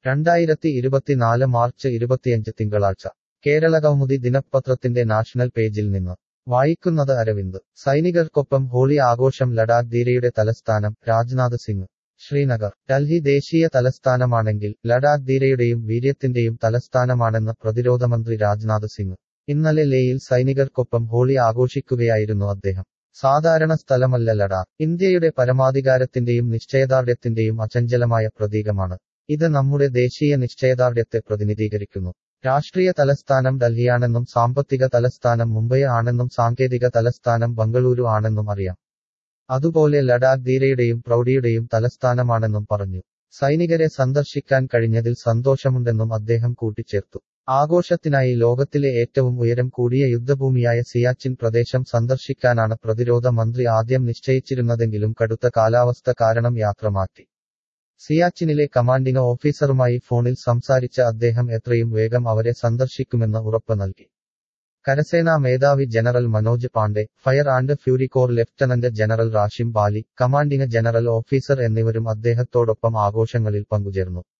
രണ്ടായിരത്തി ഇരുപത്തിനാല് മാർച്ച് ഇരുപത്തിയഞ്ച് തിങ്കളാഴ്ച കേരളകൗമുദി ദിനപത്രത്തിന്റെ നാഷണൽ പേജിൽ നിന്ന് വായിക്കുന്നത് അരവിന്ദ് സൈനികർക്കൊപ്പം ഹോളി ആഘോഷം ലഡാക്ക് ധീരയുടെ തലസ്ഥാനം രാജ്നാഥ് സിംഗ് ശ്രീനഗർ ഡൽഹി ദേശീയ തലസ്ഥാനമാണെങ്കിൽ ലഡാക്ക് ധീരയുടെയും വീര്യത്തിന്റെയും തലസ്ഥാനമാണെന്ന് പ്രതിരോധമന്ത്രി രാജ്നാഥ് സിംഗ് ഇന്നലെ ലേയിൽ സൈനികർക്കൊപ്പം ഹോളി ആഘോഷിക്കുകയായിരുന്നു അദ്ദേഹം സാധാരണ സ്ഥലമല്ല ലഡാക്ക് ഇന്ത്യയുടെ പരമാധികാരത്തിന്റെയും നിശ്ചയദാർഢ്യത്തിന്റെയും അചഞ്ചലമായ പ്രതീകമാണ് ഇത് നമ്മുടെ ദേശീയ നിശ്ചയദാർഢ്യത്തെ പ്രതിനിധീകരിക്കുന്നു രാഷ്ട്രീയ തലസ്ഥാനം ഡൽഹിയാണെന്നും സാമ്പത്തിക തലസ്ഥാനം മുംബൈ ആണെന്നും സാങ്കേതിക തലസ്ഥാനം ബംഗളൂരു ആണെന്നും അറിയാം അതുപോലെ ലഡാക്ക് ധീരയുടെയും പ്രൗഢിയുടെയും തലസ്ഥാനമാണെന്നും പറഞ്ഞു സൈനികരെ സന്ദർശിക്കാൻ കഴിഞ്ഞതിൽ സന്തോഷമുണ്ടെന്നും അദ്ദേഹം കൂട്ടിച്ചേർത്തു ആഘോഷത്തിനായി ലോകത്തിലെ ഏറ്റവും ഉയരം കൂടിയ യുദ്ധഭൂമിയായ സിയാച്ചിൻ പ്രദേശം സന്ദർശിക്കാനാണ് പ്രതിരോധ മന്ത്രി ആദ്യം നിശ്ചയിച്ചിരുന്നതെങ്കിലും കടുത്ത കാലാവസ്ഥ കാരണം യാത്ര മാറ്റി സിയാച്ചിനിലെ കമാൻഡിംഗ് ഓഫീസറുമായി ഫോണിൽ സംസാരിച്ച അദ്ദേഹം എത്രയും വേഗം അവരെ സന്ദർശിക്കുമെന്ന് ഉറപ്പ് നൽകി കരസേനാ മേധാവി general Manoj Pande fire and fury corps lieutenant general Rashim Bali commanding general officer എന്നിവരും അദ്ദേഹത്തോടൊപ്പം ആഘോഷങ്ങളിൽ പങ്കുചേർന്നു